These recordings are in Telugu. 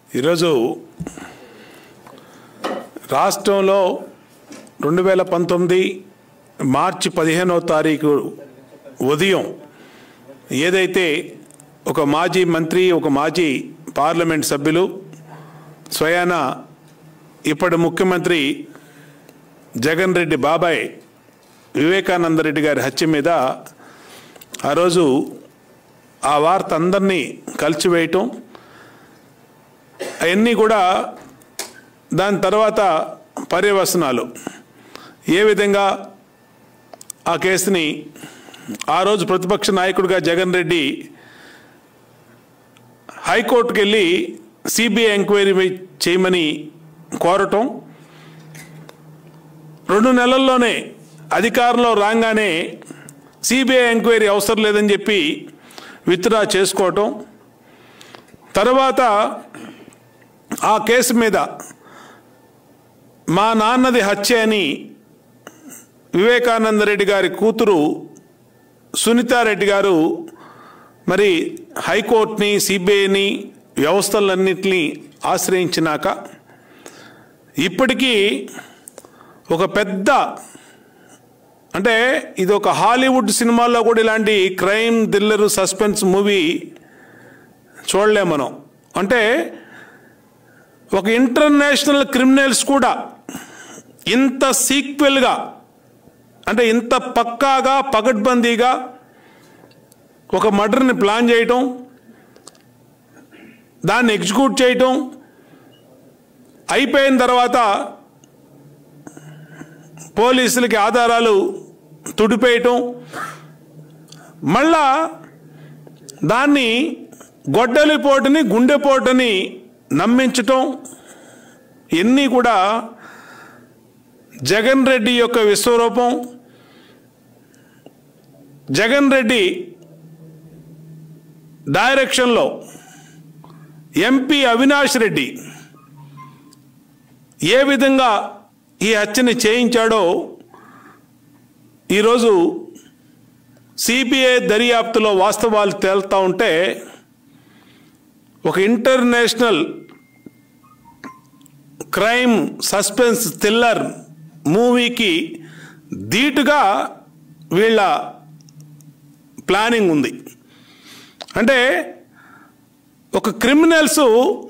ఈరోజు రాష్ట్రంలో రెండు వేల పంతొమ్మిది మార్చి పదిహేనవ తారీఖు ఉదయం ఏదైతే ఒక మాజీ మంత్రి ఒక మాజీ పార్లమెంట్ సభ్యులు స్వయాన ఇప్పటి ముఖ్యమంత్రి జగన్ రెడ్డి బాబాయ్ వివేకానంద రెడ్డి గారి హత్య మీద ఆ రోజు ఆ వార్త అందరినీ కలిసివేయటం అవన్నీ కూడా దాని తర్వాత పర్యవసనాలు ఏ విధంగా ఆ కేసుని ఆ రోజు ప్రతిపక్ష నాయకుడిగా జగన్ రెడ్డి హైకోర్టుకు వెళ్ళి సిబిఐ ఎంక్వైరీ చేయమని కోరటం రెండు నెలల్లోనే అధికారంలో రాగానే సిబిఐ ఎంక్వైరీ అవసరం లేదని చెప్పి విత్డ్రా చేసుకోవటం తర్వాత ఆ కేసు మీద మా నాన్నది హత్య అని వివేకానంద రెడ్డి గారి కూతురు సునీతారెడ్డి గారు మరి హైకోర్టుని సిబిఐని వ్యవస్థలన్నింటినీ ఆశ్రయించినాక ఇప్పటికీ ఒక పెద్ద అంటే ఇది ఒక హాలీవుడ్ సినిమాల్లో కూడా ఇలాంటి క్రైమ్ థ్రిల్లర్ సస్పెన్స్ మూవీ చూడలేం మనం అంటే ఒక ఇంటర్నేషనల్ క్రిమినల్స్ కూడా ఇంత సీక్వెల్గా అంటే ఇంత పక్కాగా పకడ్బందీగా ఒక మర్డర్ని ప్లాన్ చేయటం దాన్ని ఎగ్జిక్యూట్ చేయటం అయిపోయిన తర్వాత పోలీసులకి ఆధారాలు తుడిపేయటం మళ్ళా దాన్ని గొడ్డలిపోటుని గుండెపోటుని నమ్మించటం ఇవన్నీ కూడా జగన్ రెడ్డి యొక్క విశ్వరూపం జగన్ రెడ్డి డైరెక్షన్లో ఎంపీ అవినాష్ రెడ్డి ఏ విధంగా ఈ హత్యని చేయించాడో ఈరోజు సిబిఐ దర్యాప్తులో వాస్తవాలు తేలుతూ ఉంటే ఒక ఇంటర్నేషనల్ క్రైమ్ సస్పెన్స్ థ్రిల్లర్ మూవీకి ధీటుగా వీళ్ళ ప్లానింగ్ ఉంది అంటే ఒక క్రిమినల్స్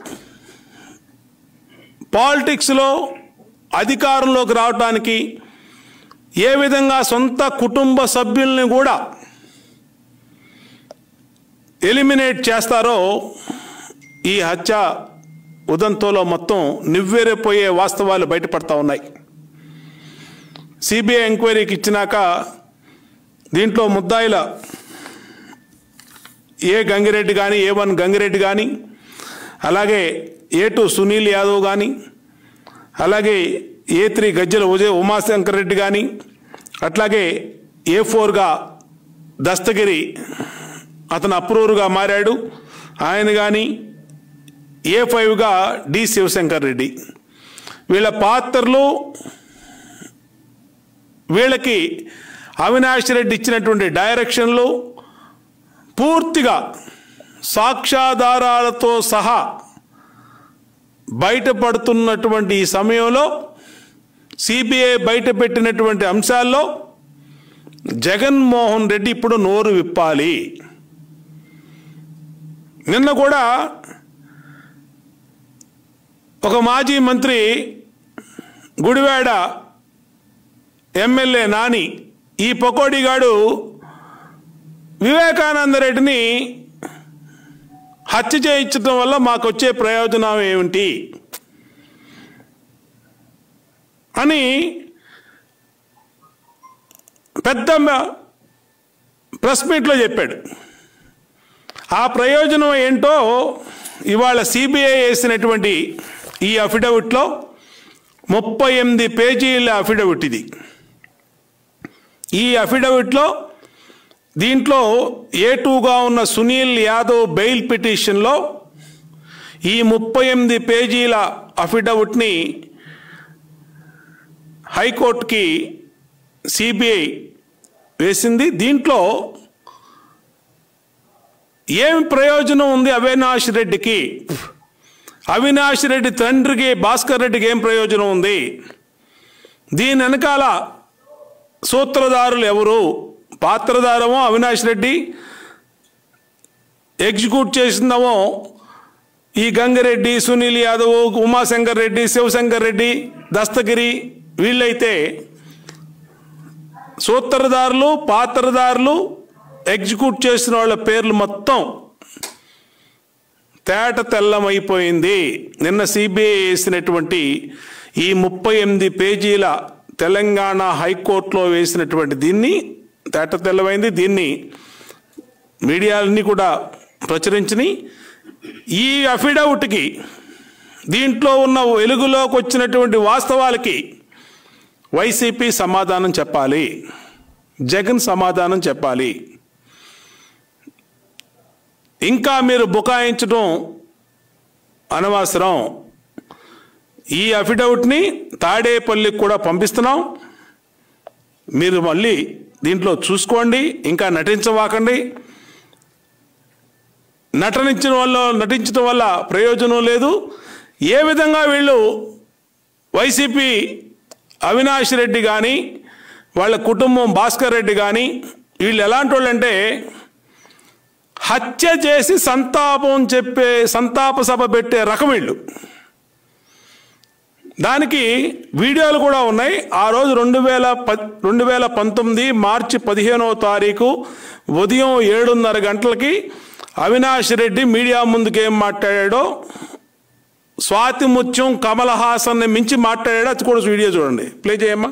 పాలిటిక్స్లో అధికారంలోకి రావడానికి ఏ విధంగా సొంత కుటుంబ సభ్యుల్ని కూడా ఎలిమినేట్ చేస్తారో ఈ హత్య ఉదంతంలో మొత్తం నివ్వెరపోయే వాస్తవాలు బయటపడతా ఉన్నాయి సిబిఐ ఎంక్వైరీకి ఇచ్చినాక దీంట్లో ముద్దాయిల ఏ గంగిరెడ్డి కానీ ఏ వన్ గంగిరెడ్డి కానీ అలాగే ఏ టూ సునీల్ యాదవ్ కానీ అలాగే ఏ త్రీ గజ్జల ఉజయ ఉమాశంకర్ రెడ్డి కానీ అట్లాగే ఏ ఫోర్గా దస్తగిరి అతను అప్రూవర్గా మారాడు ఆయన కానీ ఏ ఫైవ్గా డి శివశంకర్ రెడ్డి వీళ్ళ పాత్రలు వీళ్ళకి అవినాష్ రెడ్డి ఇచ్చినటువంటి డైరెక్షన్లు పూర్తిగా సాక్ష్యాధారాలతో సహా బయటపడుతున్నటువంటి ఈ సమయంలో సిబిఐ బయట పెట్టినటువంటి అంశాల్లో జగన్మోహన్ రెడ్డి ఇప్పుడు నోరు విప్పాలి నిన్న కూడా ఒక మాజీ మంత్రి గుడివాడ ఎమ్మెల్యే నాని ఈ పకోడీగాడు వివేకానంద రెడ్డిని హత్య చేయించడం వల్ల మాకు వచ్చే ప్రయోజనం ఏమిటి అని పెద్ద ప్రెస్ మీట్లో చెప్పాడు ఆ ప్రయోజనం ఏంటో ఇవాళ సిబిఐ వేసినటువంటి ఈ అఫిడవిట్లో ముప్పై ఎనిమిది పేజీల అఫిడవిట్ ఇది ఈ అఫిడవిట్లో దీంట్లో ఏ టూగా ఉన్న సునీల్ యాదవ్ బెయిల్ పిటిషన్లో ఈ ముప్పై ఎనిమిది పేజీల అఫిడవిట్ని హైకోర్టుకి సిబిఐ వేసింది దీంట్లో ఏమి ప్రయోజనం ఉంది అవినాష్ రెడ్డికి అవినాష్ రెడ్డి తండ్రికి భాస్కర్ రెడ్డికి ఏం ప్రయోజనం ఉంది దీని వెనకాల సూత్రధారులు ఎవరు పాత్రధారమో అవినాష్ రెడ్డి ఎగ్జిక్యూట్ చేసిందేమో ఈ గంగిరెడ్డి సునీల్ యాదవ్ ఉమాశంకర్ రెడ్డి శివశంకర్ రెడ్డి దస్తగిరి వీళ్ళైతే సూత్రధారులు పాత్రధారులు ఎగ్జిక్యూట్ చేసిన వాళ్ళ పేర్లు మొత్తం తేట తెల్లమైపోయింది నిన్న సిబిఐ వేసినటువంటి ఈ ముప్పై ఎనిమిది పేజీల తెలంగాణ హైకోర్టులో వేసినటువంటి దీన్ని తేట తెల్లమైంది దీన్ని మీడియాలన్నీ కూడా ప్రచురించినాయి ఈ అఫిడవిట్కి దీంట్లో ఉన్న వెలుగులోకి వచ్చినటువంటి వాస్తవాలకి వైసీపీ సమాధానం చెప్పాలి జగన్ సమాధానం చెప్పాలి ఇంకా మీరు బుకాయించడం అనవసరం ఈ అఫిడవిట్ని తాడేపల్లికి కూడా పంపిస్తున్నాం మీరు మళ్ళీ దీంట్లో చూసుకోండి ఇంకా నటించవాకండి నటనించిన వల్ల నటించడం వల్ల ప్రయోజనం లేదు ఏ విధంగా వీళ్ళు వైసీపీ అవినాష్ రెడ్డి కానీ వాళ్ళ కుటుంబం భాస్కర్ రెడ్డి కానీ వీళ్ళు ఎలాంటి వాళ్ళు అంటే హత్య చేసి సంతాపం చెప్పే సంతాప సభ పెట్టే రకం వీళ్ళు దానికి వీడియోలు కూడా ఉన్నాయి ఆ రోజు రెండు వేల ప రెండు వేల పంతొమ్మిది మార్చి పదిహేనవ తారీఖు ఉదయం ఏడున్నర గంటలకి అవినాష్ రెడ్డి మీడియా ముందుకు ఏం మాట్లాడాడో స్వాతి ముత్యం కమల్ హాసన్ని మించి మాట్లాడాడో అది కూడా వీడియో చూడండి ప్లే చేయమ్మా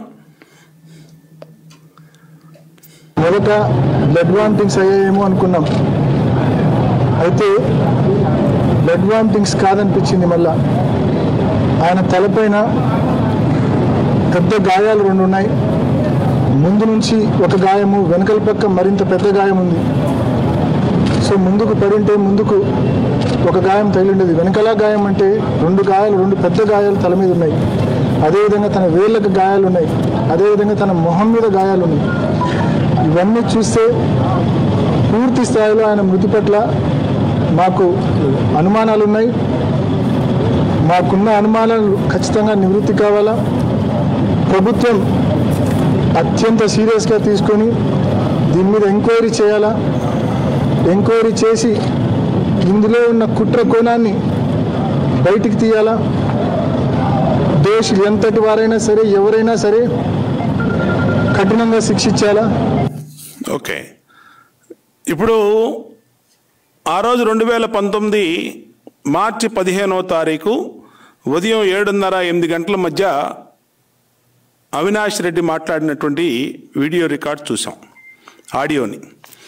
మొదట బ్లడ్ వామిటింగ్స్ అయ్యాయేమో అనుకున్నాం అయితే బ్లడ్ వామిటింగ్స్ కాదనిపించింది మళ్ళా ఆయన తలపైన పెద్ద గాయాలు రెండు ఉన్నాయి ముందు నుంచి ఒక గాయము వెనకల పక్క మరింత పెద్ద గాయం ఉంది సో ముందుకు పడింటే ముందుకు ఒక గాయం తగిలిండేది వెనకల గాయం అంటే రెండు గాయాలు రెండు పెద్ద గాయాలు తల మీద ఉన్నాయి అదేవిధంగా తన వేళ్ళకు గాయాలు ఉన్నాయి అదేవిధంగా తన మొహం మీద గాయాలు ఉన్నాయి ఇవన్నీ చూస్తే పూర్తి స్థాయిలో ఆయన మృతి పట్ల మాకు అనుమానాలు ఉన్నాయి మాకున్న అనుమానాలు ఖచ్చితంగా నివృత్తి కావాలా ప్రభుత్వం అత్యంత సీరియస్గా తీసుకొని దీని మీద ఎంక్వైరీ చేయాలా ఎంక్వైరీ చేసి ఇందులో ఉన్న కుట్ర కోణాన్ని బయటికి తీయాలా దోషులు ఎంతటి వారైనా సరే ఎవరైనా సరే కఠినంగా శిక్షించాలా ఓకే ఇప్పుడు ఆ రోజు రెండు వేల పంతొమ్మిది మార్చి పదిహేనవ తారీఖు ఉదయం ఏడున్నర ఎనిమిది గంటల మధ్య అవినాష్ రెడ్డి మాట్లాడినటువంటి వీడియో రికార్డ్ చూసాం ఆడియోని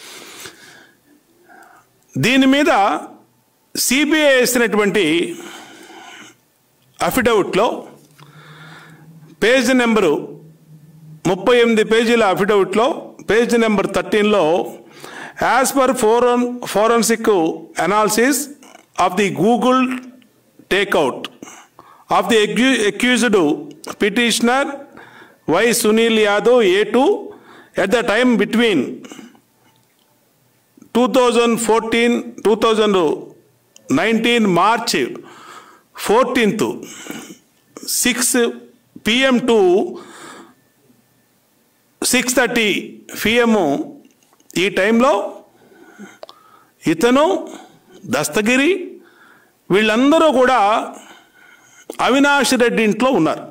దీని మీద సిబిఐ వేసినటువంటి అఫిడవిట్లో పేజ్ నెంబరు ముప్పై ఎనిమిది పేజీల అఫిడవిట్లో పేజ్ నెంబర్ థర్టీన్లో యాజ్ పర్ ఫోరన్ forensic analysis of the Google takeout of the ఎక్యూ accused petitioner Y Sunil Yadav A two at the time between two thousand fourteen two thousand nineteen March fourteenth six PM to six thirty PM ఈ టైంలో ఇతను దస్తగిరి వీళ్ళందరూ కూడా అవినాష్ రెడ్డి ఇంట్లో ఉన్నారు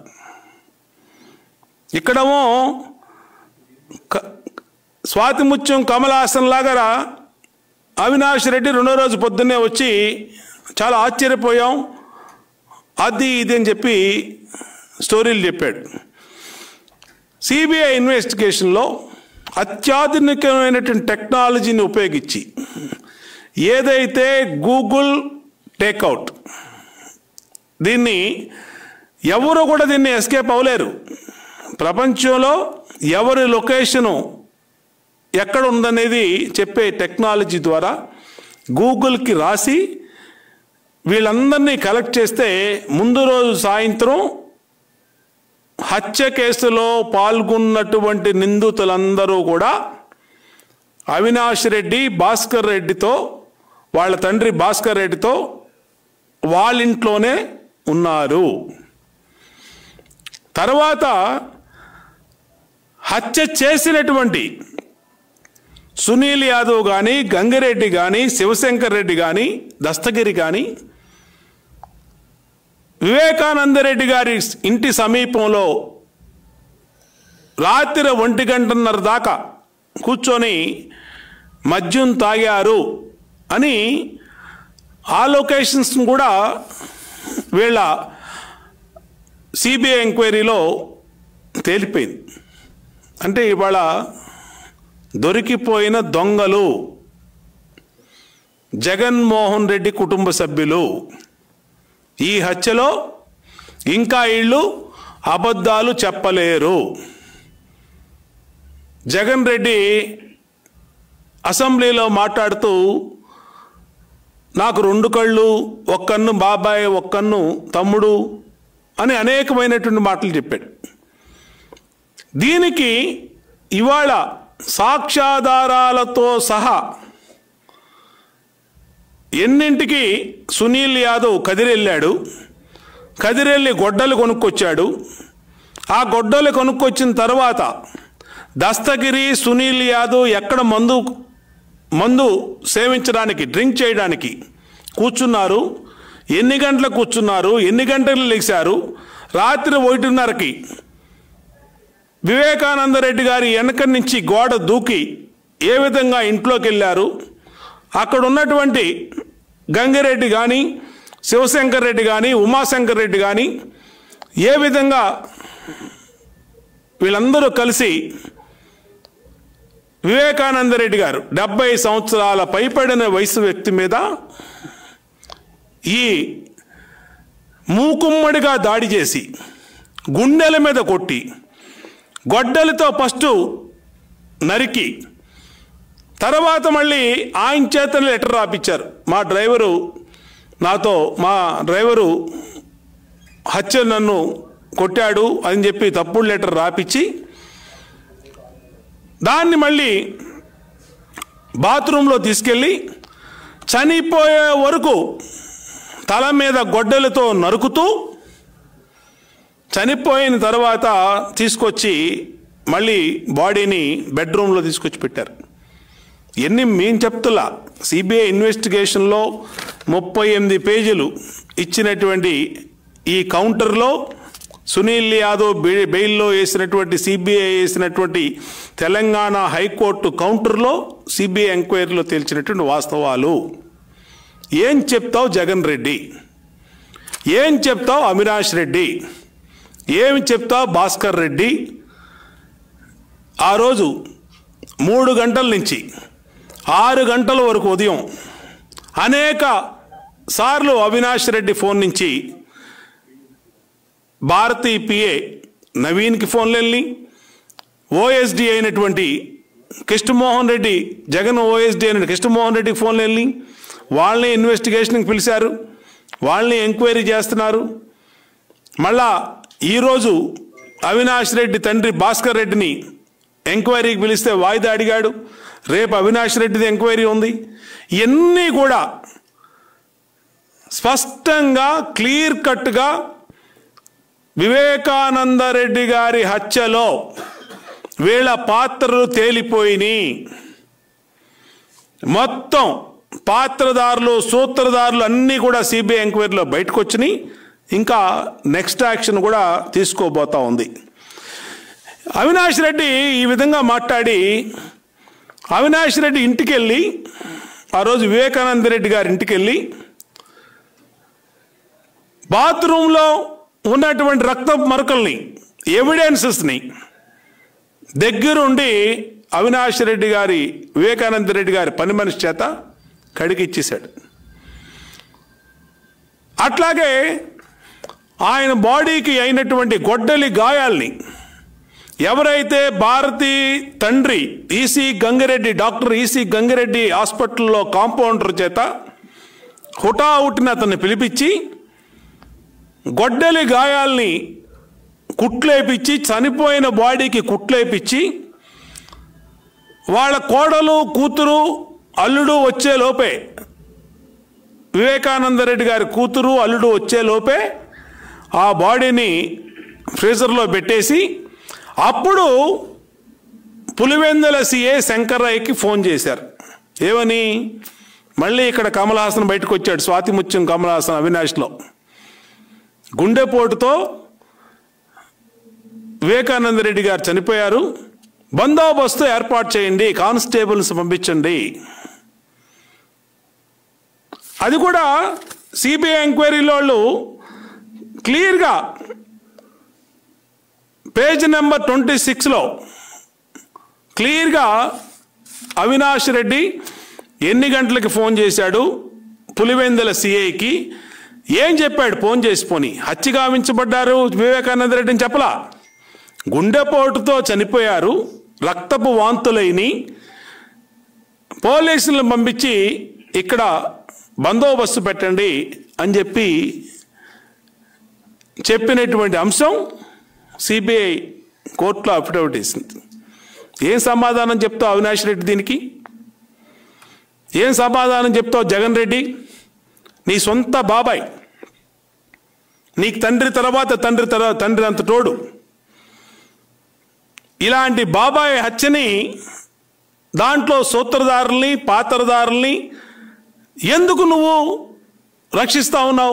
ఇక్కడేమో క- స్వాతి ముత్యం కమలాసన్ లాగా అవినాష్ రెడ్డి రెండో రోజు పొద్దున్నే వచ్చి చాలా ఆశ్చర్యపోయాం అది ఇది అని చెప్పి స్టోరీలు చెప్పాడు సిబిఐ ఇన్వెస్టిగేషన్లో అత్యాధునికమైనటువంటి టెక్నాలజీని ఉపయోగించి ఏదైతే గూగుల్ టేక్అవుట్ దీన్ని ఎవరు కూడా దీన్ని ఎస్కేప్ అవ్వలేరు ప్రపంచంలో ఎవరి లొకేషను ఎక్కడ ఉందనేది చెప్పే టెక్నాలజీ ద్వారా గూగుల్కి రాసి వీళ్ళందరినీ కలెక్ట్ చేస్తే ముందు రోజు సాయంత్రం హత్య కేసులో పాల్గొన్నటువంటి నిందితులందరూ కూడా అవినాష్ రెడ్డి భాస్కర్ రెడ్డితో వాళ్ళ తండ్రి భాస్కర్ రెడ్డితో వాళ్ళింట్లోనే ఉన్నారు తర్వాత హత్య చేసినటువంటి సునీల్ యాదవ్ కానీ గంగిరెడ్డి కానీ శివశంకర్ రెడ్డి కానీ దస్తగిరి కానీ వివేకానందరెడ్డి గారి ఇంటి సమీపంలో రాత్రి ఒంటి గంటన్నర దాకా కూర్చొని మద్యం తాగారు అని ఆ లొకేషన్స్ కూడా వీళ్ళ సిబిఐ ఎంక్వైరీలో తేలిపోయింది అంటే ఇవాళ దొరికిపోయిన దొంగలు జగన్మోహన్ రెడ్డి కుటుంబ సభ్యులు ఈ హత్యలో ఇంకా వీళ్ళు అబద్ధాలు చెప్పలేరు జగన్ రెడ్డి అసెంబ్లీలో మాట్లాడుతూ నాకు రెండు కళ్ళు ఒక్కన్ను బాబాయ్ ఒక్కన్ను తమ్ముడు అని అనేకమైనటువంటి మాటలు చెప్పాడు దీనికి ఇవాళ సాక్ష్యాధారాలతో సహా ఎన్నింటికి సునీల్ యాదవ్ కదిరెళ్ళాడు కదిరెళ్ళి గొడ్డలు కొనుక్కొచ్చాడు ఆ గొడ్డలు కొనుక్కొచ్చిన తర్వాత దస్తగిరి సునీల్ యాదవ్ ఎక్కడ మందు మందు సేవించడానికి డ్రింక్ చేయడానికి కూర్చున్నారు ఎన్ని గంటలకు కూర్చున్నారు ఎన్ని గంటలు లేచారు రాత్రి ఒకటిన్నరకి వివేకానందరెడ్డి గారి వెనక నుంచి గోడ దూకి ఏ విధంగా ఇంట్లోకి వెళ్ళారు అక్కడ ఉన్నటువంటి గంగిరెడ్డి కానీ శివశంకర్ రెడ్డి కానీ ఉమాశంకర్ రెడ్డి కానీ ఏ విధంగా వీళ్ళందరూ కలిసి వివేకానందరెడ్డి గారు డెబ్బై సంవత్సరాల పైపడిన వయసు వ్యక్తి మీద ఈ మూకుమ్మడిగా దాడి చేసి గుండెల మీద కొట్టి గొడ్డలితో ఫస్ట్ నరికి తర్వాత మళ్ళీ ఆయన చేత లెటర్ రాపిచ్చారు మా డ్రైవరు నాతో మా డ్రైవరు హత్య నన్ను కొట్టాడు అని చెప్పి తప్పుడు లెటర్ రాపిచ్చి దాన్ని మళ్ళీ బాత్రూంలో తీసుకెళ్ళి చనిపోయే వరకు తల మీద గొడ్డలతో నరుకుతూ చనిపోయిన తర్వాత తీసుకొచ్చి మళ్ళీ బాడీని బెడ్రూమ్లో తీసుకొచ్చి పెట్టారు ఎన్ని మేము చెప్తులా సిబిఐ ఇన్వెస్టిగేషన్లో ముప్పై ఎనిమిది పేజీలు ఇచ్చినటువంటి ఈ కౌంటర్లో సునీల్ యాదవ్ బె- బెయిల్లో వేసినటువంటి సిబిఐ వేసినటువంటి తెలంగాణ హైకోర్టు కౌంటర్లో సిబిఐ ఎంక్వైరీలో తేల్చినటువంటి వాస్తవాలు ఏం చెప్తావు జగన్ రెడ్డి ఏం చెప్తావు అవినాష్ రెడ్డి ఏమి చెప్తావు భాస్కర్ రెడ్డి ఆ రోజు మూడు గంటల నుంచి ఆరు గంటల వరకు ఉదయం అనేక సార్లు అవినాష్ రెడ్డి ఫోన్ నుంచి భారతీ పిఏ నవీన్కి ఫోన్లు వెళ్ళి ఓఎస్డి అయినటువంటి కృష్ణమోహన్ రెడ్డి జగన్ ఓఎస్డి అయిన కృష్ణమోహన్ రెడ్డికి ఫోన్లు వెళ్ళి వాళ్ళని ఇన్వెస్టిగేషన్కి పిలిచారు వాళ్ళని ఎంక్వైరీ చేస్తున్నారు మళ్ళా ఈరోజు అవినాష్ రెడ్డి తండ్రి భాస్కర్ రెడ్డిని ఎంక్వైరీకి పిలిస్తే వాయిదా అడిగాడు రేపు అవినాష్ రెడ్డిది ఎంక్వైరీ ఉంది ఇవన్నీ కూడా స్పష్టంగా క్లియర్ కట్గా వివేకానందరెడ్డి గారి హత్యలో వీళ్ళ పాత్రలు తేలిపోయినాయి మొత్తం పాత్రదారులు సూత్రధారులు అన్నీ కూడా సిబిఐ ఎంక్వైరీలో బయటకు వచ్చినాయి ఇంకా నెక్స్ట్ యాక్షన్ కూడా తీసుకోబోతా ఉంది అవినాష్ రెడ్డి ఈ విధంగా మాట్లాడి అవినాష్ రెడ్డి ఇంటికి వెళ్ళి ఆ రోజు వివేకానంద రెడ్డి గారి ఇంటికి వెళ్ళి బాత్రూంలో ఉన్నటువంటి రక్త మరకల్ని ఎవిడెన్సెస్ని దగ్గరుండి అవినాష్ రెడ్డి గారి వివేకానంద రెడ్డి గారి పని మనిషి చేత కడిగిచ్చేశాడు అట్లాగే ఆయన బాడీకి అయినటువంటి గొడ్డలి గాయాల్ని ఎవరైతే భారతి తండ్రి EC Gangireddy doctor EC Gangireddy హాస్పిటల్లో కాంపౌండర్ చేత హుటాహుటిన అతన్ని పిలిపించి గొడ్డలి గాయాల్ని కుట్లేపించి చనిపోయిన బాడీకి కుట్లేపించి వాళ్ళ కోడలు కూతురు అల్లుడు వచ్చే లోపే వివేకానంద రెడ్డి గారి కూతురు అల్లుడు వచ్చే లోపే ఆ బాడీని ఫ్రీజర్లో పెట్టేసి అప్పుడు పులివెందుల సిఏ శంకర్రాయ్కి ఫోన్ చేశారు ఏమని మళ్ళీ ఇక్కడ కమల్ హాసన్ బయటకు వచ్చాడు స్వాతి ముత్యం కమల్ హాసన్ అవినాష్లో గుండెపోటుతో వివేకానంద రెడ్డి గారు చనిపోయారు బందోబస్తు ఏర్పాటు చేయండి కానిస్టేబుల్స్ పంపించండి అది కూడా సిబిఐ ఎంక్వైరీలో వాళ్ళు క్లియర్గా పేజ్ నెంబర్ ట్వంటీ సిక్స్లో క్లియర్గా అవినాష్ రెడ్డి ఎన్ని గంటలకి ఫోన్ చేశాడు పులివెందుల సిఐకి ఏం చెప్పాడు ఫోన్ చేసి పోని హత్య గావించబడ్డారు వివేకానంద రెడ్డిని చెప్పలా గుండెపోటుతో చనిపోయారు రక్తపు వాంతులైని పోలీసులను పంపించి ఇక్కడ బందోబస్తు పెట్టండి అని చెప్పి చెప్పినటువంటి అంశం సిబిఐ కోర్టులో అఫిడవిట్ వేసింది ఏం సమాధానం చెప్తావు అవినాష్ రెడ్డి దీనికి ఏం సమాధానం చెప్తావు జగన్ రెడ్డి నీ సొంత బాబాయ్ నీకు తండ్రి తర్వాత తండ్రి తర్వాత తండ్రి అంత తోడు ఇలాంటి బాబాయ్ హత్యని దాంట్లో సూత్రధారుల్ని పాత్రధారుల్ని ఎందుకు నువ్వు రక్షిస్తా ఉన్నావు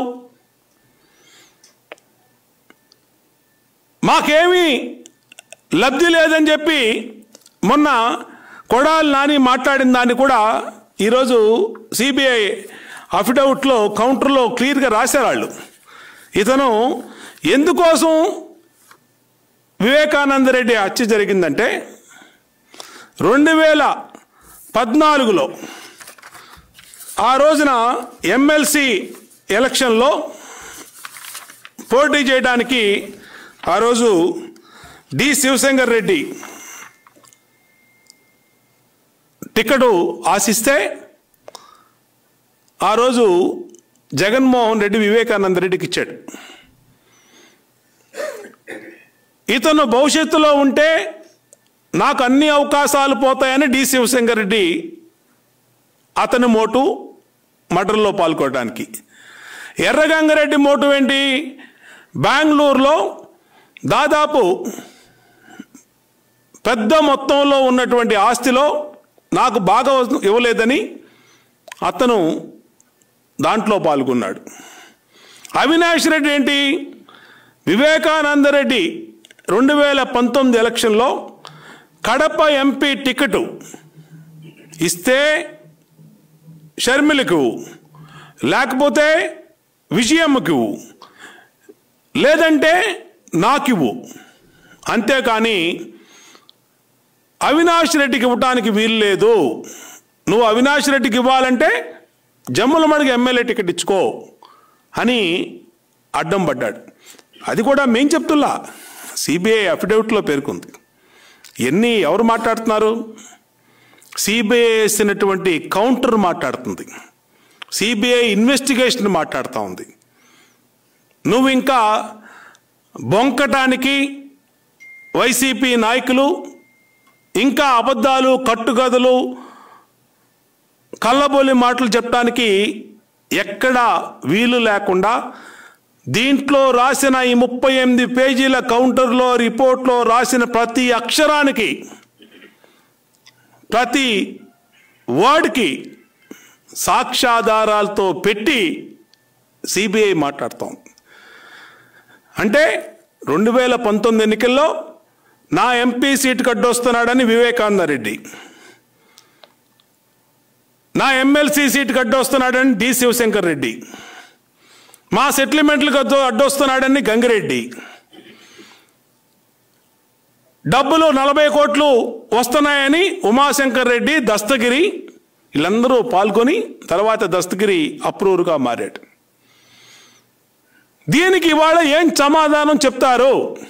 మాకేమీ లబ్ధి లేదని చెప్పి మొన్న కొడాలి నాని మాట్లాడిన దాన్ని కూడా ఈరోజు సిబిఐ అఫిడవిట్లో కౌంటర్లో క్లియర్గా రాశారు వాళ్ళు ఇతను ఎందుకోసం వివేకానంద రెడ్డి హత్య జరిగిందంటే రెండు వేల పద్నాలుగులో ఆ రోజున ఎమ్మెల్సీ ఎలక్షన్లో పోటీ చేయడానికి ఆ రోజు డి శివశంకర్ రెడ్డి టికెట్ ఆశిస్తే ఆ రోజు జగన్మోహన్ రెడ్డి వివేకానంద రెడ్డికి ఇచ్చాడు ఇతను భవిష్యత్తులో ఉంటే నాకు అన్ని అవకాశాలు పోతాయని డి శివశంకర్ రెడ్డి అతని మోటు మర్డర్లో పాల్గొనడానికి ఎర్రగంగారెడ్డి మోటు ఏంటి బెంగళూరులో దాదాపు పెద్ద మొత్తంలో ఉన్నటువంటి ఆస్తిలో నాకు బాగా ఇవ్వలేదని అతను దాంట్లో పాల్గొన్నాడు అవినాష్ రెడ్డి ఏంటి వివేకానంద రెడ్డి రెండు వేల పంతొమ్మిది ఎలక్షన్లో కడప ఎంపీ టికెట్ ఇస్తే షర్మిలకు ఇవ్వు. లేకపోతే విజయమ్మకి ఇవ్వు. లేదంటే నాకివ్వు అంతేకాని అవినాష్ రెడ్డికి ఇవ్వటానికి వీలు లేదు నువ్వు అవినాష్ రెడ్డికి ఇవ్వాలంటే జమ్ముల మడికి ఎమ్మెల్యే టికెట్ ఇచ్చుకో అని అడ్డం పడ్డాడు అది కూడా మేం చెప్తున్నా సిబిఐ అఫిడవిట్లో పేర్కొంది ఎన్ని ఎవరు మాట్లాడుతున్నారు సిబిఐ వేసినటువంటి కౌంటర్ మాట్లాడుతుంది సిబిఐ ఇన్వెస్టిగేషన్ మాట్లాడుతూ ఉంది నువ్వు ఇంకా బొంకటానికి వైసీపీ నాయకులు ఇంకా అబద్ధాలు కట్టుకథలు కళ్ళబోలి మాటలు చెప్పడానికి ఎక్కడా వీలు లేకుండా దీంట్లో రాసిన ఈ ముప్పై ఎనిమిది పేజీల కౌంటర్లో రిపోర్ట్లో రాసిన ప్రతి అక్షరానికి ప్రతి వర్డ్కి సాక్ష్యాధారాలతో పెట్టి సిబిఐ మాట్లాడతాం అంటే రెండు వేల పంతొమ్మిది ఎన్నికల్లో నా ఎంపీ సీటు కడ్డొస్తున్నాడని వివేకానంద రెడ్డి నా ఎమ్మెల్సీ సీటు కడ్డొస్తున్నాడని డి శివశంకర్ రెడ్డి మా సెటిల్మెంట్లకు అడ్డు అడ్డొస్తున్నాడని గంగిరెడ్డి డబ్బులు నలభై కోట్లు వస్తున్నాయని ఉమాశంకర్ రెడ్డి దస్తగిరి వీళ్ళందరూ పాల్గొని తర్వాత దస్తగిరి అప్రూవర్గా మారాడు దీనికి ఇవాళ ఏం సమాధానం చెప్తారు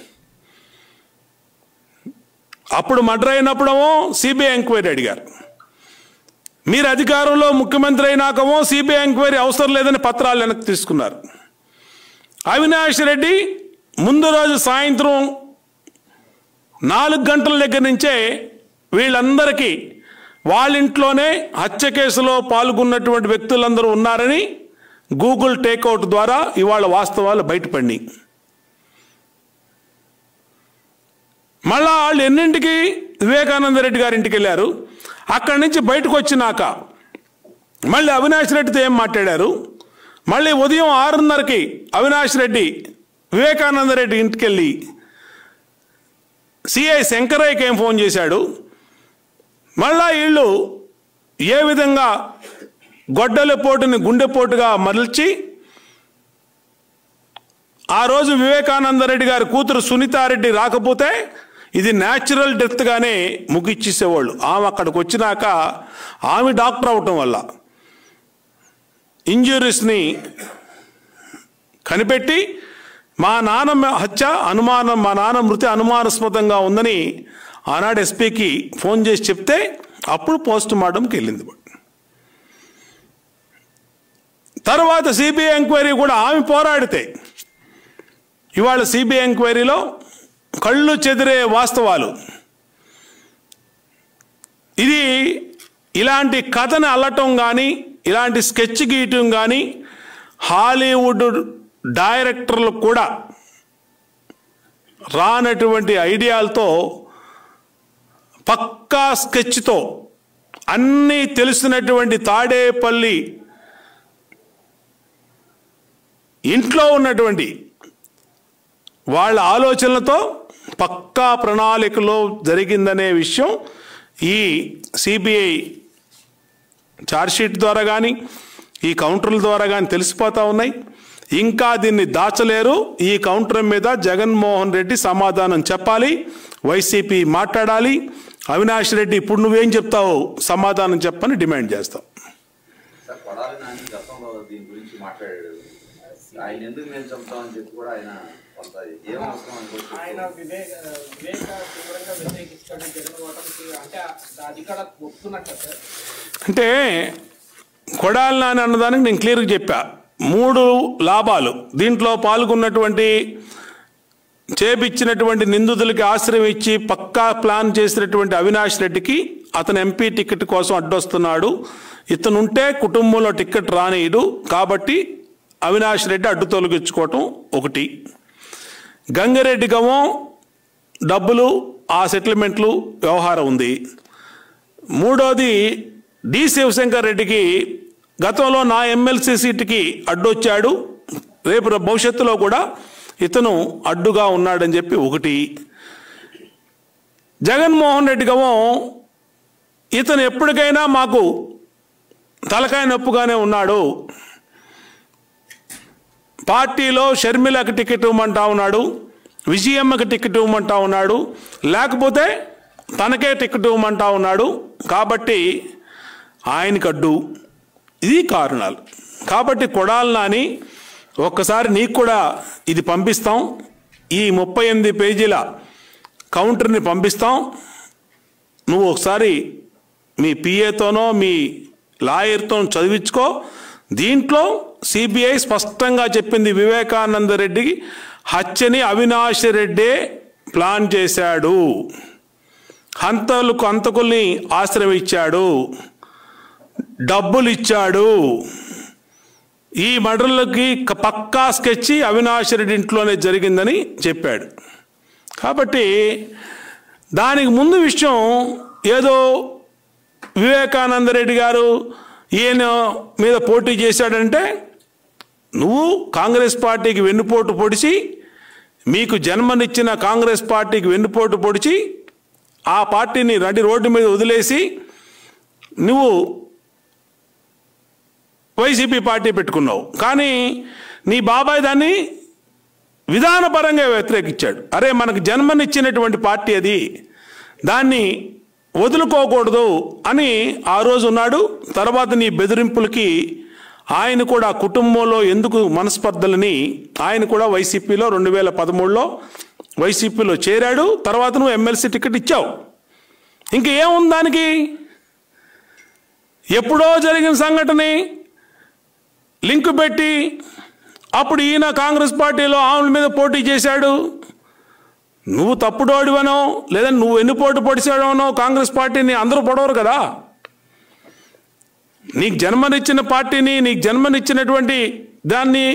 అప్పుడు మర్డర్ అయినప్పుడేమో సిబిఐ ఎంక్వైరీ అడిగారు మీరు అధికారంలో ముఖ్యమంత్రి అయినాకమో సిబిఐ ఎంక్వైరీ అవసరం లేదని పత్రాలు వెనక్కి తీసుకున్నారు అవినాష్ రెడ్డి ముందు రోజు సాయంత్రం నాలుగు గంటల దగ్గర నుంచే వీళ్ళందరికీ వాళ్ళ ఇంట్లోనే హత్య కేసులో పాల్గొన్నటువంటి వ్యక్తులందరూ ఉన్నారని గూగుల్ టేక్అవుట్ ద్వారా ఇవాళ వాస్తవాలు బయటపడినాయి మళ్ళా వాళ్ళు ఎన్నింటికి వివేకానంద రెడ్డి గారి ఇంటికి వెళ్ళారు అక్కడి నుంచి బయటకు వచ్చినాక మళ్ళీ అవినాష్ రెడ్డితో ఏం మాట్లాడారు మళ్ళీ ఉదయం ఆరున్నరకి అవినాష్ రెడ్డి వివేకానంద రెడ్డి ఇంటికి వెళ్ళి సిఐ శంకరయ్యకి ఏం ఫోన్ చేశాడు మళ్ళా వీళ్ళు ఏ విధంగా గొడ్డలిపోటుని గుండెపోటుగా మరల్చి ఆ రోజు వివేకానంద రెడ్డి గారి కూతురు సునీతారెడ్డి రాకపోతే ఇది న్యాచురల్ డెత్గానే ముగిచ్చేసేవాళ్ళు ఆమె అక్కడికి వచ్చినాక ఆమె డాక్టర్ అవటం వల్ల ఇంజురీస్ని కనిపెట్టి మా నాన్న హత్య అనుమానం మా నాన్న మృతి అనుమానాస్పదంగా ఉందని ఆనాడు ఎస్పీకి ఫోన్ చేసి చెప్తే అప్పుడు పోస్ట్ మార్టంకి వెళ్ళింది తర్వాత సిబిఐ ఎంక్వైరీ కూడా ఆమె పోరాడితే ఇవాళ సిబిఐ ఎంక్వైరీలో కళ్ళు చెదిరే వాస్తవాలు ఇది ఇలాంటి కథను అల్లటం కానీ ఇలాంటి స్కెచ్ గీయటం కానీ హాలీవుడ్ డైరెక్టర్లు కూడా రానటువంటి ఐడియాలతో పక్కా స్కెచ్తో అన్నీ తెలిసినటువంటి తాడేపల్లి ఇంట్లో ఉన్నటువంటి వాళ్ళ ఆలోచనలతో పక్కా ప్రణాళికలో జరిగిందనే విషయం ఈ సిబిఐ ఛార్జ్షీట్ ద్వారా కానీ ఈ కౌంటర్ల ద్వారా కానీ తెలిసిపోతా ఉన్నాయి ఇంకా దీన్ని దాచలేరు ఈ కౌంటర్ మీద జగన్మోహన్ రెడ్డి సమాధానం చెప్పాలి వైసీపీ మాట్లాడాలి అవినాష్ రెడ్డి ఇప్పుడు నువ్వేం చెప్తావు సమాధానం చెప్పని డిమాండ్ చేస్తాం సార్ కొడాలి నాని గతంలో దీని గురించి మాట్లాడాడు ఆయన ఎందుకు మేము చెప్తామని చెప్పి కూడా ఆయన కొంత ఏం అవసరం ఆయన అనుకోవచ్చు వివేక వివేక తీవ్రంగా వ్యతిరేకిస్తాడు జగన్ ఓటమికి అంటే అది కూడా ఒప్పుకున్నట్టు సార్ అంటే కొడాలి నాని అన్నదానికి నేను క్లియర్గా చెప్పా మూడు లాభాలు దీంట్లో పాల్గొన్నటువంటి చేపిచ్చినటువంటి నిందితులకి ఆశ్రయం ఇచ్చి పక్కా ప్లాన్ చేసినటువంటి అవినాష్ రెడ్డికి అతను ఎంపీ టికెట్ కోసం అడ్డొస్తున్నాడు ఇతను ఉంటే కుటుంబంలో టికెట్ రానియడు కాబట్టి అవినాష్ రెడ్డి అడ్డు తొలగించుకోవటం ఒకటి గంగిరెడ్డి గమం డబ్బులు ఆ సెటిల్మెంట్లు వ్యవహారం ఉంది మూడోది డి శివశంకర్ రెడ్డికి గతంలో నా ఎమ్మెల్సీ సీటుకి అడ్డొచ్చాడు రేపు భవిష్యత్తులో కూడా ఇతను అడ్డుగా ఉన్నాడని చెప్పి ఒకటి జగన్మోహన్ రెడ్డి గమో ఇతను ఎప్పటికైనా మాకు తలకాయ నొప్పుగానే ఉన్నాడు పార్టీలో షర్మిలకి టికెట్ ఇవ్వమంటా ఉన్నాడు విజయమ్మకి టికెట్ ఇవ్వమంటా ఉన్నాడు లేకపోతే తనకే టికెట్ ఇవ్వమంటా ఉన్నాడు కాబట్టి ఆయనకు అడ్డు ఇది కారణాలు కాబట్టి కొడాలి నాని ఒక్కసారి నీకు కూడా ఇది పంపిస్తాం ఈ ముప్పై ఎనిమిది పేజీల కౌంటర్ని పంపిస్తాం నువ్వు ఒకసారి మీ పిఏతోనో మీ లాయర్తో చదివించుకో దీంట్లో సిబిఐ స్పష్టంగా చెప్పింది వివేకానంద రెడ్డి హత్యని అవినాష్ రెడ్డే ప్లాన్ చేశాడు హంతలకు హంతకుల్ని ఆశ్రమించాడు డబ్బులు ఇచ్చాడు ఈ మర్డర్లకి క- పక్కా స్కెచ్ అవినాష్ రెడ్డి ఇంట్లోనే జరిగిందని చెప్పాడు కాబట్టి దానికి ముందు విషయం ఏదో వివేకానంద రెడ్డి గారు ఈయన మీద పోటీ చేశాడంటే నువ్వు కాంగ్రెస్ పార్టీకి వెన్నుపోటు పొడిచి మీకు జన్మనిచ్చిన కాంగ్రెస్ పార్టీకి వెన్నుపోటు పొడిచి ఆ పార్టీని నడి రోడ్డు మీద వదిలేసి నువ్వు వైసీపీ పార్టీ పెట్టుకున్నావు కానీ నీ బాబాయ్ దాన్ని విధానపరంగా వ్యతిరేకించాడు అరే మనకు జన్మనిచ్చినటువంటి పార్టీ అది దాన్ని వదులుకోకూడదు అని ఆ రోజు ఉన్నాడు తర్వాత నీ బెదిరింపులకి ఆయన కూడా కుటుంబంలో ఎందుకు మనస్పర్ధలని ఆయన కూడా వైసీపీలో రెండు వేల పదమూడులో వైసీపీలో చేరాడు తర్వాత నువ్వు ఎమ్మెల్సీ టికెట్ ఇచ్చావు ఇంక ఏముంది దానికి ఎప్పుడో జరిగిన సంఘటనే లింక్ పెట్టి అప్పుడు ఈయన కాంగ్రెస్ పార్టీలో ఆమెల మీద పోటీ చేశాడు నువ్వు తప్పుడోడివనో లేదా నువ్వు ఎన్ని పోటు పొడిచాడవనో కాంగ్రెస్ పార్టీని అందరూ పొడవరు కదా నీకు జన్మనిచ్చిన పార్టీని నీకు జన్మనిచ్చినటువంటి దాన్ని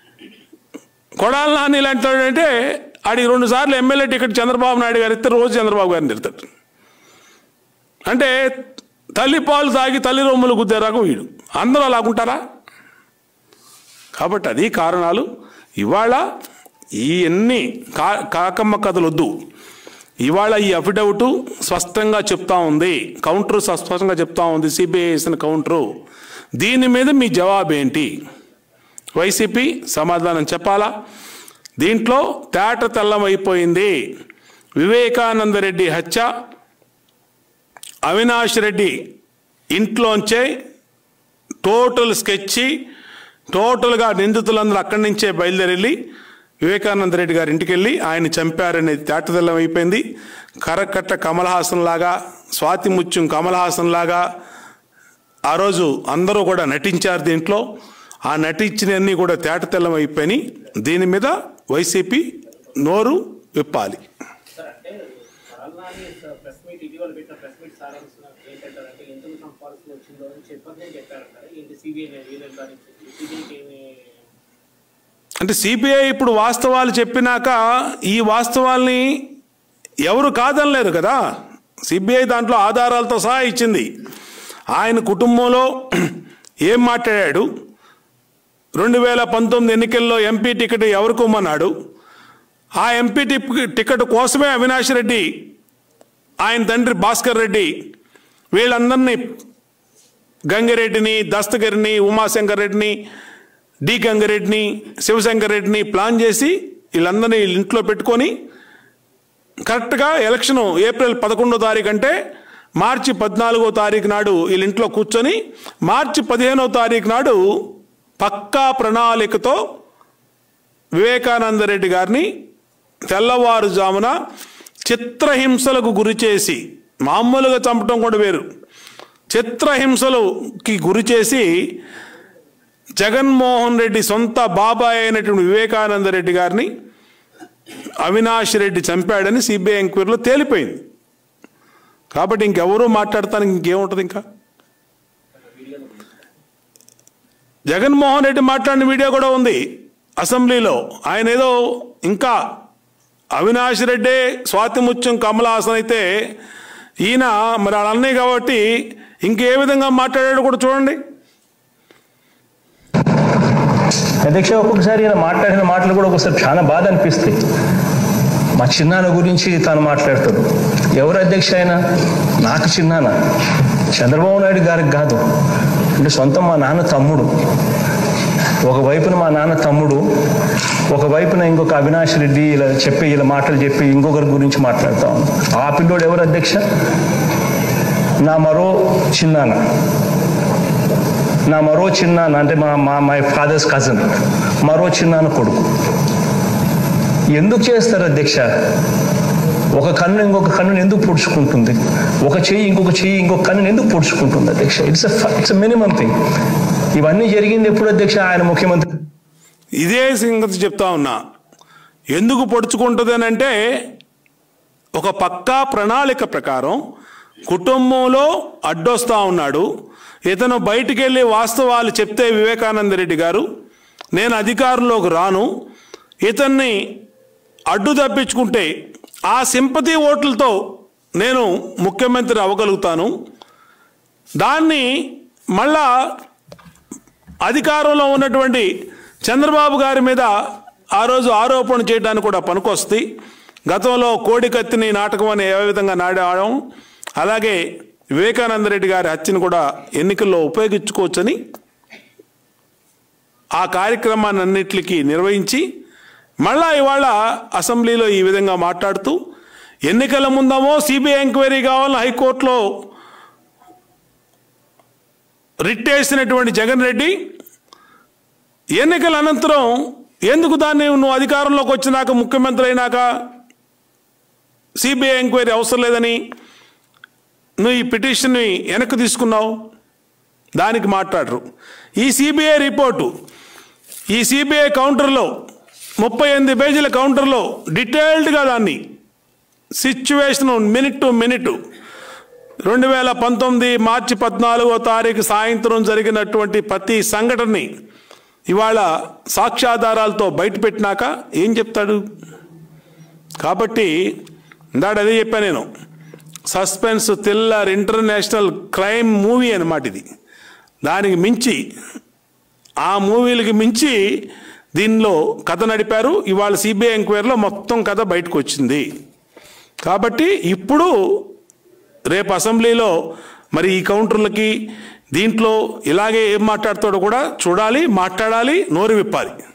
కొడాల నాని ఇలాంటి అంటే ఆడికి రెండు సార్లు ఎమ్మెల్యే టికెట్ చంద్రబాబు నాయుడు గారు ఇస్తే రోజు చంద్రబాబు గారిని తిడతాడు అంటే తల్లి పాలు తాగి తల్లి రొమ్ములు గుద్దే రకం వీడు అందరూ అలాగుంటారా కాబట్టి అది కారణాలు ఇవాళ ఈ అన్ని కా కాకమ్మ కథలు వద్దు ఇవాళ ఈ అఫిడవిట్ స్పష్టంగా చెప్తా ఉంది కౌంటర్ స్పష్టంగా చెప్తా ఉంది సిబిఐ వేసిన కౌంటరు దీని మీద మీ జవాబు ఏంటి వైసీపీ సమాధానం చెప్పాలా దీంట్లో తేట తెల్లమైపోయింది వివేకానంద రెడ్డి హత్య అవినాష్ రెడ్డి ఇంట్లోంచే టోటల్ స్కెచ్ టోటల్గా నిందితులందరూ అక్కడి నుంచే బయలుదేరి వివేకానంద రెడ్డి గారి ఇంటికి వెళ్ళి ఆయన చంపారనేది తేటతెల్లం అయిపోయింది కరకట్ట కమల్ హాసన్ లాగా స్వాతి ముత్యం కమల్ హాసన్ లాగా ఆ రోజు అందరూ కూడా నటించారు దీంట్లో ఆ నటించినవన్నీ కూడా తేటతెల్లం అయిపోయినాయి దీని మీద వైసీపీ నోరు విప్పాలి సార్ అంటే కొడాలని ప్రెస్ మీట్ ఇటీవల పెట్టిన ప్రెస్ మీట్ సారాంశం ఏంటంటారంటే ఎందుకు చంపాల్సి వచ్చిందో అని చెప్పని చెప్పారంటారు ఏంటి సిబిఐ వీళ్ళని కానీ సిబిఐకి ఏమి అంటే సిబిఐ ఇప్పుడు వాస్తవాలు చెప్పినాక ఈ వాస్తవాల్ని ఎవరు కాదనలేరు కదా సిబిఐ దాంట్లో ఆధారాలతో సహా ఇచ్చింది ఆయన కుటుంబంలో ఏం మాట్లాడాడు రెండు వేల పంతొమ్మిది ఎన్నికల్లో ఎంపీ టికెట్ ఎవరికి ఇమ్మన్నాడు ఆ ఎంపీ టిక్- టికెట్ కోసమే అవినాష్ రెడ్డి ఆయన తండ్రి భాస్కర్ రెడ్డి వీళ్ళందరినీ గంగిరెడ్డిని దస్తగిరిని ఉమాశంకర్ రెడ్డిని డి గంగిరెడ్డిని శివశంకర్ రెడ్డిని ప్లాన్ చేసి వీళ్ళందరినీ వీళ్ళ ఇంట్లో పెట్టుకొని కరెక్ట్గా ఎలక్షన్ ఏప్రిల్ పదకొండో తారీఖు అంటే మార్చి పద్నాలుగో తారీఖు నాడు వీళ్ళ ఇంట్లో కూర్చొని మార్చి పదిహేనో తారీఖు నాడు పక్కా ప్రణాళికతో వివేకానంద రెడ్డి గారిని తెల్లవారుజామున చిత్రహింసలకు గురి చేసి మామూలుగా చంపడం కూడా వేరు చిత్రహింసలకి గురి చేసి జగన్మోహన్ రెడ్డి సొంత బాబాయ్ అయినటువంటి వివేకానంద రెడ్డి గారిని అవినాష్ రెడ్డి చంపాడని సిబిఐ ఎంక్వైరీలో తేలిపోయింది కాబట్టి ఇంకెవరూ మాట్లాడటానికి ఇంకేముంటుంది ఇంకా జగన్మోహన్ రెడ్డి మాట్లాడిన వీడియో కూడా ఉంది అసెంబ్లీలో ఆయన ఏదో ఇంకా అవినాష్ రెడ్డి స్వాతి ముత్యం కమల్ హాసన్ అయితే ఈయన మరి వాళ్ళ అన్నయ్య కాబట్టి ఇంకే విధంగా మాట్లాడాడో కూడా చూడండి అధ్యక్ష ఒక్కొక్కసారి ఈయన మాట్లాడిన మాటలు కూడా ఒకసారి చాలా బాధ అనిపిస్తాయి మా చిన్నాన్న గురించి తాను మాట్లాడతాడు ఎవరు అధ్యక్ష ఆయన నాకు చిన్నాన్న చంద్రబాబు నాయుడు గారికి కాదు అంటే సొంతం మా నాన్న తమ్ముడు ఒకవైపున మా నాన్న తమ్ముడు ఒకవైపున ఇంకొక అవినాష్ రెడ్డి ఇలా చెప్పి ఇలా మాటలు చెప్పి ఇంకొకరి గురించి మాట్లాడుతా ఉన్నాం ఆ పిల్లోడు ఎవరు అధ్యక్ష నా మరో చిన్నాన్న నా మరో చిన్నాన్న అంటే మా మా మై ఫాదర్స్ కజన్ మరో చిన్నాన్న కొడుకు ఎందుకు చేస్తారు అధ్యక్ష ఒక కన్ను ఇంకొక కన్నుని ఎందుకు పొడుచుకుంటుంది ఒక చెయ్యి ఇంకొక చెయ్యి ఇంకొక కన్నుని ఎందుకు పొడుచుకుంటుంది అధ్యక్ష ఇట్స్ ఇట్స్ మినిమం థింగ్ ఇవన్నీ జరిగింది ఎప్పుడు అధ్యక్ష ఆయన ముఖ్యమంత్రి ఇదే సంగతి చెప్తా ఉన్నా ఎందుకు పొడుచుకుంటుంది అని అంటే ఒక పక్కా ప్రణాళిక ప్రకారం కుటుంబంలో అడ్డొస్తా ఉన్నాడు ఇతను బయటికి వెళ్ళి వాస్తవాలు చెప్తే వివేకానంద రెడ్డి గారు నేను అధికారంలోకి రాను ఇతన్ని అడ్డు తప్పించుకుంటే ఆ సింపతి ఓట్లతో నేను ముఖ్యమంత్రి అవ్వగలుగుతాను దాన్ని మళ్ళా అధికారంలో ఉన్నటువంటి చంద్రబాబు గారి మీద ఆ రోజు ఆరోపణ చేయడానికి కూడా పనికొస్తుంది గతంలో కోడి కత్తిని నాటకం అని ఏ విధంగా నాడాడం అలాగే వివేకానంద రెడ్డి గారి హత్యను కూడా ఎన్నికల్లో ఉపయోగించుకోవచ్చని ఆ కార్యక్రమాన్ని అన్నిటికీ నిర్వహించి మళ్ళా ఇవాళ అసెంబ్లీలో ఈ విధంగా మాట్లాడుతూ ఎన్నికల ముందేమో సిబిఐ ఎంక్వైరీ కావాలని హైకోర్టులో రిట్ వేసినటువంటి జగన్ రెడ్డి ఎన్నికల అనంతరం ఎందుకు దాన్ని నువ్వు అధికారంలోకి వచ్చినాక ముఖ్యమంత్రి అయినాక సిబిఐ ఎంక్వైరీ అవసరం లేదని నువ్వు ఈ పిటిషన్ని వెనక్కి తీసుకున్నావు దానికి మాట్లాడరు ఈ సిబిఐ రిపోర్టు ఈ సిబిఐ కౌంటర్లో ముప్పై ఎనిమిది పేజీల కౌంటర్లో డీటెయిల్డ్గా దాన్ని సిచ్యువేషన్ మినిట్ టు మినిట్ రెండు వేల పంతొమ్మిది మార్చి పద్నాలుగో తారీఖు సాయంత్రం జరిగినటువంటి ప్రతి సంఘటనని ఇవాళ సాక్ష్యాధారాలతో బయటపెట్టినాక ఏం చెప్తాడు కాబట్టి ఇందాడ అదే చెప్పాను నేను suspense thriller international crime movie అనమాట ఇది దానికి మించి ఆ మూవీలకి మించి దీనిలో కథ నడిపారు ఇవాళ సిబిఐ ఎంక్వైరీలో మొత్తం కథ బయటకు వచ్చింది కాబట్టి ఇప్పుడు రేపు అసెంబ్లీలో మరి ఈ కౌంటర్లకి దీంట్లో ఇలాగే ఏం మాట్లాడతాడో కూడా చూడాలి మాట్లాడాలి నోరు విప్పాలి